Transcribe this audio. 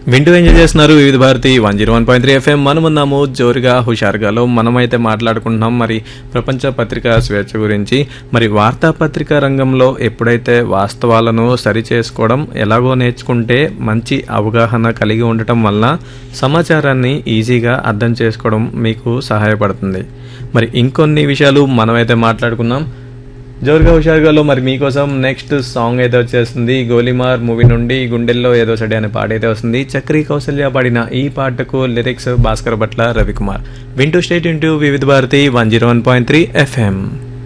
వింటూ ఎంజాయ్ చేస్తున్నారు Vividh Bharati one zero one point three FM మనమున్నాము జోరుగా హుషారుగాలో మనమైతే మాట్లాడుకుంటున్నాం మరి ప్రపంచ పత్రికా స్వేచ్ఛ గురించి మరి వార్తాపత్రికా రంగంలో ఎప్పుడైతే వాస్తవాలను సరిచేసుకోవడం ఎలాగో నేర్చుకుంటే మంచి అవగాహన కలిగి ఉండటం వల్ల సమాచారాన్ని ఈజీగా అర్థం చేసుకోవడం మీకు సహాయపడుతుంది మరి ఇంకొన్ని విషయాలు మనమైతే మాట్లాడుకున్నాం జోరుగా హుషారుగాలో మరి మీకోసం నెక్స్ట్ సాంగ్ అయితే వచ్చేస్తుంది గోలిమార్ మూవీ నుండి గుండెల్లో ఏదో సడి అనే పాట అయితే వస్తుంది చక్రీ కౌసల్య పాడిన ఈ పాటకు లిరిక్స్ భాస్కర్ భట్ల రవికుమార్ వింటూ stay tuned to Vividh Bharati one zero one point three FM